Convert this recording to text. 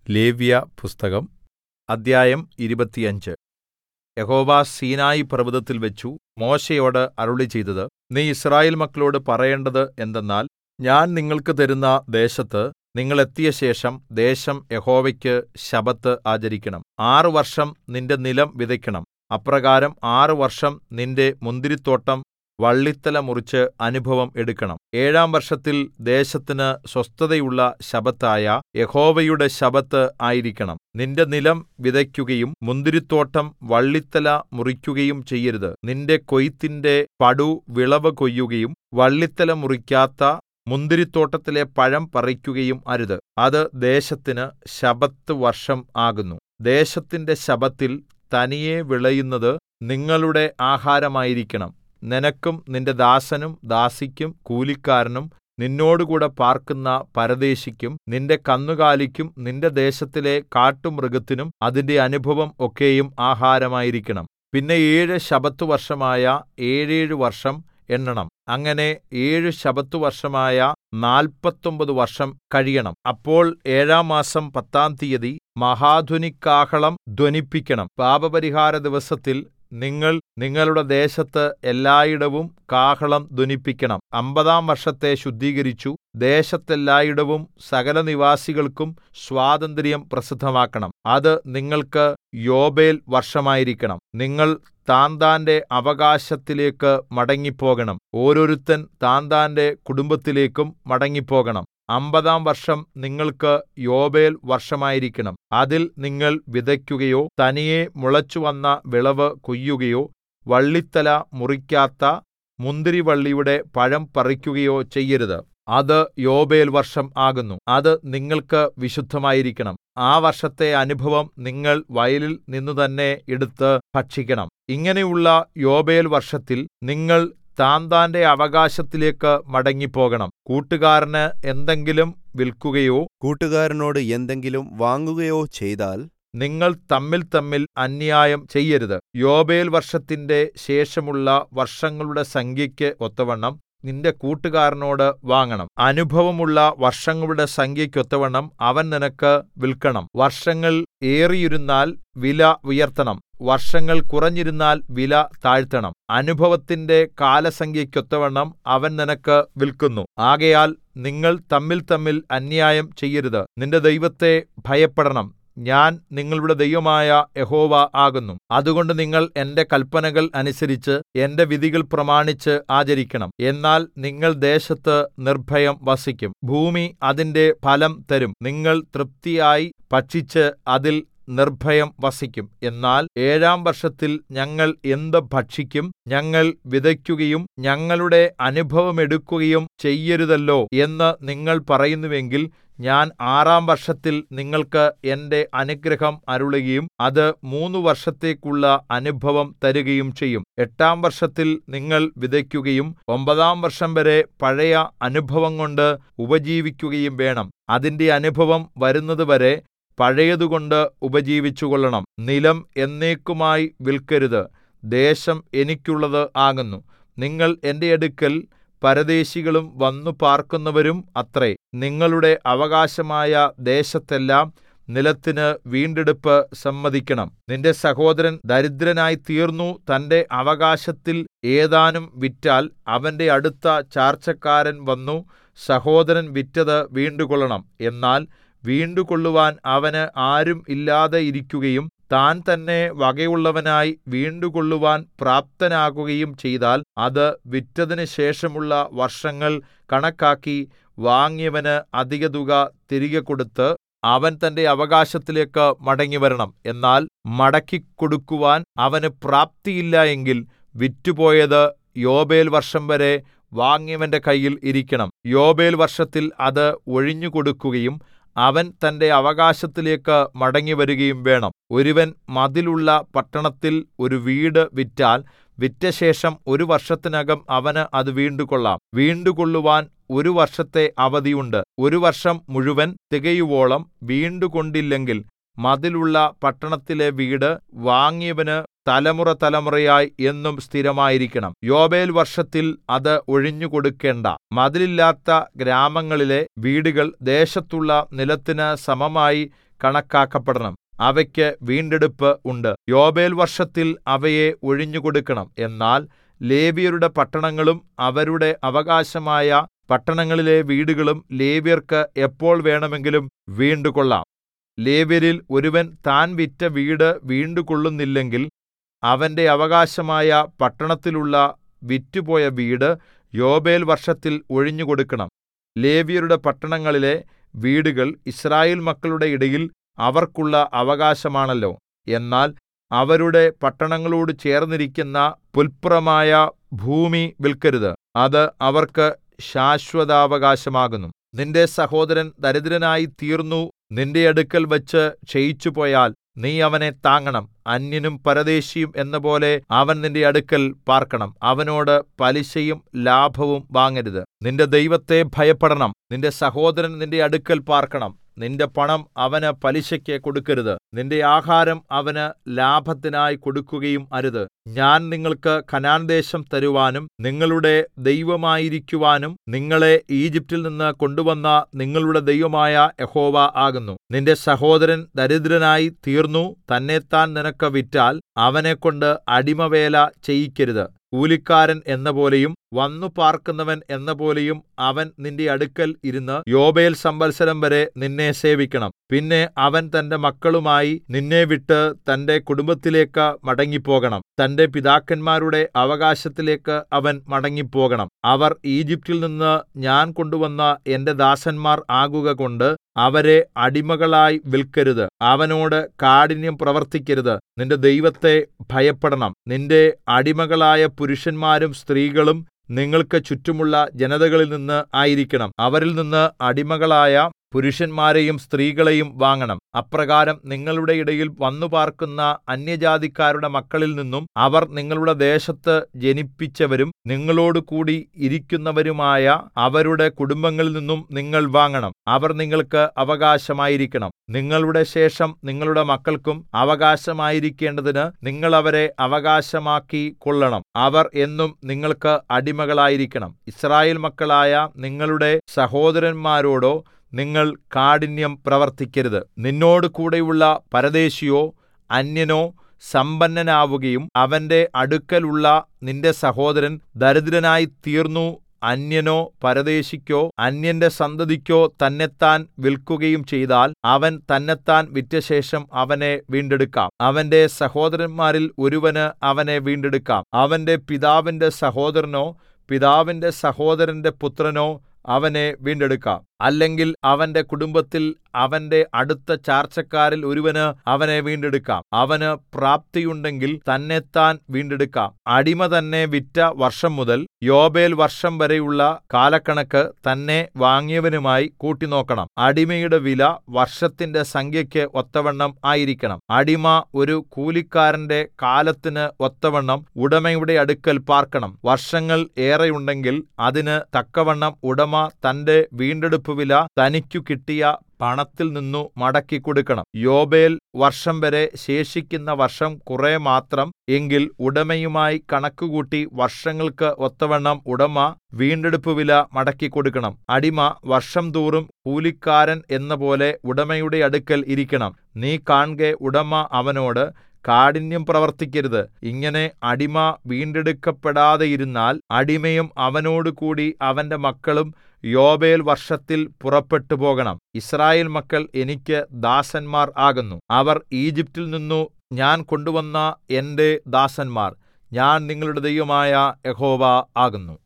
ലേവ്യപുസ്തകം അദ്ധ്യായം ഇരുപത്തിയഞ്ച് യഹോവ സീനായി പർവ്വതത്തിൽവച്ചു മോശെയോട് അരുളിച്ചെയ്തത് നീ യിസ്രായേൽ മക്കളോട് പറയേണ്ടത് എന്തെന്നാൽ ഞാൻ നിങ്ങൾക്ക് തരുന്ന ദേശത്ത് നിങ്ങൾ എത്തിയശേഷം ദേശം യഹോവയ്ക്ക് ശബ്ബത്ത് ആചരിക്കണം ആറ് വർഷം നിന്റെ നിലം വിതയ്ക്കണം അപ്രകാരം ആറ് വർഷം നിന്റെ മുന്തിരിത്തോട്ടം വള്ളിത്തല മുറിച്ച് അനുഭവം എടുക്കണം ഏഴാം വർഷത്തിൽ ദേശത്തിന് സ്വസ്ഥതയുള്ള ശബ്ബത്തായ യഹോവയുടെ ശബ്ബത്ത് ആയിരിക്കണം നിന്റെ നിലം വിതയ്ക്കുകയും മുന്തിരിത്തോട്ടം വള്ളിത്തല മുറിക്കുകയും ചെയ്യരുത് നിന്റെ കൊയ്ത്തിന്റെ പടു വിളവ് കൊയ്യുകയും വള്ളിത്തല മുറിക്കാത്ത മുന്തിരിത്തോട്ടത്തിലെ പഴം പറിക്കുകയും അരുത് അത് ദേശത്തിന് ശബ്ബത്ത് വർഷം ആകുന്നു ദേശത്തിന്റെ ശബ്ബത്തിൽ തനിയെ വിളയുന്നത് നിങ്ങളുടെ ആഹാരമായിരിക്കണം നിനക്കും നിന്റെ ദാസനും ദാസിക്കും കൂലിക്കാരനും നിന്നോടുകൂടെ പാർക്കുന്ന പരദേശിക്കും നിന്റെ കന്നുകാലിക്കും നിന്റെ ദേശത്തിലെ കാട്ടുമൃഗത്തിനും അതിന്റെ അനുഭവം ഒക്കെയും ആഹാരമായിരിക്കണം പിന്നെ ഏഴ് ശബ്ബത്ത് വർഷമായ ഏഴേഴ് വർഷം എണ്ണണം അങ്ങനെ ഏഴ് ശബ്ബത്ത് വർഷമായ നാല്പത്തൊമ്പത് വർഷം കഴിയണം അപ്പോൾ ഏഴാം മാസം പത്താം തീയതി മഹാധ്വനികാഹളം ധ്വനിപ്പിക്കണം പാപപരിഹാര ദിവസത്തിൽ നിങ്ങൾ നിങ്ങളുടെ ദേശത്ത് എല്ലായിടവും കാഹളം ധ്വനിപ്പിക്കണം അമ്പതാം വർഷത്തെ ശുദ്ധീകരിച്ചു ദേശത്തെല്ലായിടവും സകലനിവാസികൾക്കും സ്വാതന്ത്ര്യം പ്രസിദ്ധമാക്കണം അത് നിങ്ങൾക്ക് യോബേൽ വർഷമായിരിക്കണം നിങ്ങൾ താന്താന്റെ അവകാശത്തിലേക്ക് മടങ്ങിപ്പോകണം ഓരോരുത്തൻ താന്താന്റെ കുടുംബത്തിലേക്കും മടങ്ങിപ്പോകണം അമ്പതാം വർഷം നിങ്ങൾക്ക് യോബേൽ വർഷമായിരിക്കണം അതിൽ നിങ്ങൾ വിതയ്ക്കുകയോ തനിയെ മുളച്ചുവന്ന വിളവ് കൊയ്യുകയോ വള്ളിത്തല മുറിക്കാത്ത മുന്തിരിവള്ളിയുടെ പഴം പറിക്കുകയോ ചെയ്യരുത് അത് യോബേൽ വർഷം ആകുന്നു അത് നിങ്ങൾക്ക് വിശുദ്ധമായിരിക്കണം ആ വർഷത്തെ അനുഭവം നിങ്ങൾ വയലിൽ നിന്നുതന്നെ എടുത്ത് ഭക്ഷിക്കണം ഇങ്ങനെയുള്ള യോബേൽ വർഷത്തിൽ നിങ്ങൾ താന്താന്റെ അവകാശത്തിലേക്ക് മടങ്ങിപ്പോകണം കൂട്ടുകാരന് എന്തെങ്കിലും വിൽക്കുകയോ കൂട്ടുകാരനോട് എന്തെങ്കിലും വാങ്ങുകയോ ചെയ്താൽ നിങ്ങൾ തമ്മിൽ തമ്മിൽ അന്യായം ചെയ്യരുത് യോബേൽ വർഷത്തിന്റെ ശേഷമുള്ള വർഷങ്ങളുടെ സംഖ്യയ്ക്ക് ഒത്തവണ്ണം നിന്റെ കൂട്ടുകാരനോട് വാങ്ങണം അനുഭവമുള്ള വർഷങ്ങളുടെ സംഖ്യയ്ക്കൊത്തവണ്ണം അവൻ നിനക്ക് വിൽക്കണം വർഷങ്ങൾ ഏറിയിരുന്നാൽ വില ഉയർത്തണം വർഷങ്ങൾ കുറഞ്ഞിരുന്നാൽ വില താഴ്ത്തണം അനുഭവത്തിന്റെ കാലസംഖ്യയ്ക്കൊത്തവണ്ണം അവൻ നിനക്ക് വിൽക്കുന്നു ആകയാൽ നിങ്ങൾ തമ്മിൽ തമ്മിൽ അന്യായം ചെയ്യരുത് നിന്റെ ദൈവത്തെ ഭയപ്പെടണം ഞാൻ നിങ്ങളുടെ ദൈവമായ യഹോവ ആകുന്നു അതുകൊണ്ട് നിങ്ങൾ എന്റെ കൽപ്പനകൾ അനുസരിച്ച് എന്റെ വിധികൾ പ്രമാണിച്ച് ആചരിക്കണം എന്നാൽ നിങ്ങൾ ദേശത്ത് നിർഭയം വസിക്കും ഭൂമി അതിന്റെ ഫലം തരും നിങ്ങൾ തൃപ്തിയായി ഭക്ഷിച്ച് അതിൽ നിർഭയം വസിക്കും എന്നാൽ ഏഴാം വർഷത്തിൽ ഞങ്ങൾ എന്ത് ഭക്ഷിക്കും ഞങ്ങൾ വിതയ്ക്കുകയും ഞങ്ങളുടെ അനുഭവമെടുക്കുകയും ചെയ്യരുതല്ലോ എന്ന് നിങ്ങൾ പറയുന്നുവെങ്കിൽ ഞാൻ ആറാം വർഷത്തിൽ നിങ്ങൾക്ക് എന്റെ അനുഗ്രഹം അരുളുകയും അത് മൂന്നു വർഷത്തേക്കുള്ള അനുഭവം തരുകയും ചെയ്യും എട്ടാം വർഷത്തിൽ നിങ്ങൾ വിതയ്ക്കുകയും ഒമ്പതാം വർഷം വരെ പഴയ അനുഭവം കൊണ്ട് ഉപജീവിക്കുകയും വേണം അതിന്റെ അനുഭവം വരുന്നതുവരെ പഴയതുകൊണ്ട് ഉപജീവിച്ചുകൊള്ളണം നിലം എന്നേക്കുമായി വിൽക്കരുത് ദേശം എനിക്കുള്ളത് ആകുന്നു നിങ്ങൾ എന്റെ അടുക്കൽ പരദേശികളും വന്നു പാർക്കുന്നവരും അത്രേ നിങ്ങളുടെ അവകാശമായ ദേശത്തെല്ലാം നിലത്തിന് വീണ്ടെടുപ്പ് സമ്മതിക്കണം നിന്റെ സഹോദരൻ ദരിദ്രനായി തീർന്നു തന്റെ അവകാശത്തിൽ ഏതാനും വിറ്റാൽ അവന്റെ അടുത്ത ചാർച്ചക്കാരൻ വന്നു സഹോദരൻ വിറ്റത് വീണ്ടുകൊള്ളണം എന്നാൽ വീണ്ടുകൊള്ളുവാൻ അവന് ആരും ഇല്ലാതെ ഇരിക്കുകയും താൻ തന്നെ വകയുള്ളവനായി വീണ്ടുകൊള്ളുവാൻ പ്രാപ്തനാകുകയും ചെയ്താൽ അത് വിറ്റതിന് ശേഷമുള്ള വർഷങ്ങൾ കണക്കാക്കി വാങ്ങിയവന് അധിക തുക തിരികെ കൊടുത്ത് അവൻ തന്റെ അവകാശത്തിലേക്ക് മടങ്ങിവരണം എന്നാൽ മടക്കിക്കൊടുക്കുവാൻ അവന് പ്രാപ്തിയില്ല എങ്കിൽ വിറ്റുപോയത് യോബേൽ വർഷം വരെ വാങ്ങിയവന്റെ കയ്യിൽ ഇരിക്കണം യോബേൽ വർഷത്തിൽ അത് ഒഴിഞ്ഞുകൊടുക്കുകയും അവൻ തന്റെ അവകാശത്തിലേക്ക് മടങ്ങിവരികയും വേണം ഒരുവൻ മതിലുള്ള പട്ടണത്തിൽ ഒരു വീട് വിറ്റാൽ വിറ്റശേഷം ഒരു വർഷത്തിനകം അവന് അത് വീണ്ടുകൊള്ളാം വീണ്ടുകൊള്ളുവാൻ ഒരു വർഷത്തെ അവധിയുണ്ട് ഒരു വർഷം മുഴുവൻ തികയുവോളം വീണ്ടുകൊണ്ടില്ലെങ്കിൽ മതിലുള്ള പട്ടണത്തിലെ വീട് വാങ്ങിയവന് തലമുറ തലമുറയായി എന്നും സ്ഥിരമായിരിക്കണം യോബേൽ വർഷത്തിൽ അത് ഒഴിഞ്ഞുകൊടുക്കേണ്ട മതിലില്ലാത്ത ഗ്രാമങ്ങളിലെ വീടുകൾ ദേശത്തുള്ള നിലത്തിന് സമമായി കണക്കാക്കപ്പെടണം അവയ്ക്ക് വീണ്ടെടുപ്പ് ഉണ്ട് യോബേൽ വർഷത്തിൽ അവയെ ഒഴിഞ്ഞുകൊടുക്കണം എന്നാൽ ലേവ്യരുടെ പട്ടണങ്ങളും അവരുടെ അവകാശമായ പട്ടണങ്ങളിലെ വീടുകളും ലേവ്യർക്ക് എപ്പോൾ വേണമെങ്കിലും വീണ്ടുകൊള്ളാം ലേവ്യരിൽ ഒരുവൻ താൻ വിറ്റ വീട് വീണ്ടുകൊള്ളുന്നില്ലെങ്കിൽ അവന്റെ അവകാശമായ പട്ടണത്തിലുള്ള വിറ്റുപോയ വീട് യോബേൽ വർഷത്തിൽ ഒഴിഞ്ഞുകൊടുക്കണം ലേവ്യരുടെ പട്ടണങ്ങളിലെ വീടുകൾ യിസ്രായേൽ മക്കളുടെ ഇടയിൽ അവർക്കുള്ള അവകാശമാണല്ലോ എന്നാൽ അവരുടെ പട്ടണങ്ങളോട് ചേർന്നിരിക്കുന്ന പുൽപ്പുറമായ ഭൂമി വിൽക്കരുത് അത് അവർക്ക് ശാശ്വതാവകാശമാകുന്നു നിന്റെ സഹോദരൻ ദരിദ്രനായി തീർന്നു നിന്റെ അടുക്കൽ വച്ച് ക്ഷയിച്ചുപോയാൽ നീ അവനെ താങ്ങണം അന്യനും പരദേശിയും എന്നപോലെ അവൻ നിന്റെ അടുക്കൽ പാർക്കണം അവനോട് പലിശയും ലാഭവും വാങ്ങരുത് നിന്റെ ദൈവത്തെ ഭയപ്പെടണം നിന്റെ സഹോദരൻ നിന്റെ അടുക്കൽ പാർക്കണം നിന്റെ പണം അവന് പലിശയ്ക്ക് കൊടുക്കരുത് നിന്റെ ആഹാരം അവന് ലാഭത്തിനായി കൊടുക്കുകയും അരുത് ഞാൻ നിങ്ങൾക്ക് കനാൻദേശം തരുവാനും നിങ്ങളുടെ ദൈവമായിരിക്കുവാനും നിങ്ങളെ ഈജിപ്റ്റിൽ നിന്ന് കൊണ്ടുവന്ന നിങ്ങളുടെ ദൈവമായ യഹോവ ആകുന്നു നിന്റെ സഹോദരൻ ദരിദ്രനായി തീർന്നു തന്നെത്താൻ നിനക്ക് വിറ്റാൽ അവനെക്കൊണ്ട് അടിമവേല ചെയ്യിക്കരുത് കൂലിക്കാരൻ എന്നപോലെയും വന്നു പാർക്കുന്നവൻ എന്നപോലെയും അവൻ നിന്റെ അടുക്കൽ ഇരുന്ന് യോബേൽ സംവത്സരം വരെ നിന്നെ സേവിക്കണം പിന്നെ അവൻ തന്റെ മക്കളുമായി നിന്നെ വിട്ട് തന്റെ കുടുംബത്തിലേക്ക് മടങ്ങിപ്പോകണം തന്റെ പിതാക്കന്മാരുടെ അവകാശത്തിലേക്ക് അവൻ മടങ്ങിപ്പോകണം അവർ ഈജിപ്റ്റിൽ നിന്ന് ഞാൻ കൊണ്ടുവന്ന എന്റെ ദാസന്മാർ ആകുക കൊണ്ട് അവരെ അടിമകളായി വിൽക്കരുത് അവനോട് കാഠിന്യം പ്രവർത്തിക്കരുത് നിന്റെ ദൈവത്തെ ഭയപ്പെടണം നിന്റെ അടിമകളായ പുരുഷന്മാരും സ്ത്രീകളും നിങ്ങൾക്ക് ചുറ്റുമുള്ള ജനതകളിൽ നിന്ന് ആയിരിക്കണം അവരിൽ നിന്ന് അടിമകളായ പുരുഷന്മാരെയും സ്ത്രീകളെയും വാങ്ങണം അപ്രകാരം നിങ്ങളുടെ ഇടയിൽ വന്നു പാർക്കുന്ന അന്യജാതിക്കാരുടെ മക്കളിൽ നിന്നും അവർ നിങ്ങളുടെ ദേശത്ത് ജനിപ്പിച്ചവരും നിങ്ങളോടുകൂടി ഇരിക്കുന്നവരുമായ അവരുടെ കുടുംബങ്ങളിൽ നിന്നും നിങ്ങൾ വാങ്ങണം അവർ നിങ്ങൾക്ക് അവകാശമായിരിക്കണം നിങ്ങളുടെ ശേഷം നിങ്ങളുടെ മക്കൾക്കും അവകാശമായിരിക്കേണ്ടതിന് നിങ്ങൾ അവരെ അവകാശമാക്കി കൊള്ളണം അവർ എന്നും നിങ്ങൾക്ക് അടിമകളായിരിക്കണം ഇസ്രായേൽ മക്കളായ നിങ്ങളുടെ സഹോദരന്മാരോടോ നിങ്ങൾ കാഠിന്യം പ്രവർത്തിക്കരുത് നിന്നോട് കൂടെയുള്ള പരദേശിയോ അന്യനോ സമ്പന്നനാവുകയും അവന്റെ അടുക്കലുള്ള നിന്റെ സഹോദരൻ ദരിദ്രനായി തീർന്നു അന്യനോ പരദേശിക്കോ അന്യന്റെ സന്തതിക്കോ തന്നെത്താൻ വിൽക്കുകയും ചെയ്താൽ അവൻ തന്നെത്താൻ വിറ്റശേഷം അവനെ വീണ്ടെടുക്കാം അവന്റെ സഹോദരന്മാരിൽ ഒരുവന് അവനെ വീണ്ടെടുക്കാം അവന്റെ പിതാവിന്റെ സഹോദരനോ പിതാവിന്റെ സഹോദരന്റെ പുത്രനോ അവനെ വീണ്ടെടുക്കാം അല്ലെങ്കിൽ അവന്റെ കുടുംബത്തിൽ അവന്റെ അടുത്ത ചാർച്ചക്കാരിൽ ഒരുവന് അവനെ വീണ്ടെടുക്കാം അവന് പ്രാപ്തിയുണ്ടെങ്കിൽ തന്നെത്താൻ വീണ്ടെടുക്കാം അടിമ തന്നെ വിറ്റ വർഷം മുതൽ യോബേൽ വർഷം വരെയുള്ള കാലക്കണക്ക് തന്നെ വാങ്ങിയവനുമായി കൂട്ടിനോക്കണം അടിമയുടെ വില വർഷത്തിന്റെ സംഖ്യയ്ക്ക് ഒത്തവണ്ണം ആയിരിക്കണം അടിമ ഒരു കൂലിക്കാരന്റെ കാലത്തിന് ഒത്തവണ്ണം ഉടമയുടെ അടുക്കൽ പാർക്കണം വർഷങ്ങൾ ഏറെയുണ്ടെങ്കിൽ അതിന് തക്കവണ്ണം ഉടമ തന്റെ വീണ്ടെടുപ്പ് വില തനിക്കു കിട്ടിയ പണത്തിൽ നിന്നു മടക്കി കൊടുക്കണം യോബേൽ വർഷം വരെ ശേഷിക്കുന്ന വർഷം കുറെ മാത്രം എങ്കിൽ ഉടമയുമായി കണക്കുകൂട്ടി വർഷങ്ങൾക്ക് ഒത്തവണ്ണം ഉടമ വീണ്ടെടുപ്പ് വില മടക്കി കൊടുക്കണം അടിമ വർഷം തോറും കൂലിക്കാരൻ എന്നപോലെ ഉടമയുടെ അടുക്കൽ ഇരിക്കണം നീ കാൺകെ ഉടമ അവനോട് കാഠിന്യം പ്രവർത്തിക്കരുത് ഇങ്ങനെ അടിമ വീണ്ടെടുക്കപ്പെടാതെയിരുന്നാൽ അടിമയും അവനോടുകൂടി അവന്റെ മക്കളും യോബേൽ വർഷത്തിൽ പുറപ്പെട്ടു പോകണം ഇസ്രായേൽ മക്കൾ എനിക്ക് ദാസന്മാർ ആകുന്നു അവർ ഈജിപ്റ്റിൽ നിന്നു ഞാൻ കൊണ്ടുവന്ന എന്റെ ദാസന്മാർ ഞാൻ നിങ്ങളുടെ ദൈവമായ യഹോവ ആകുന്നു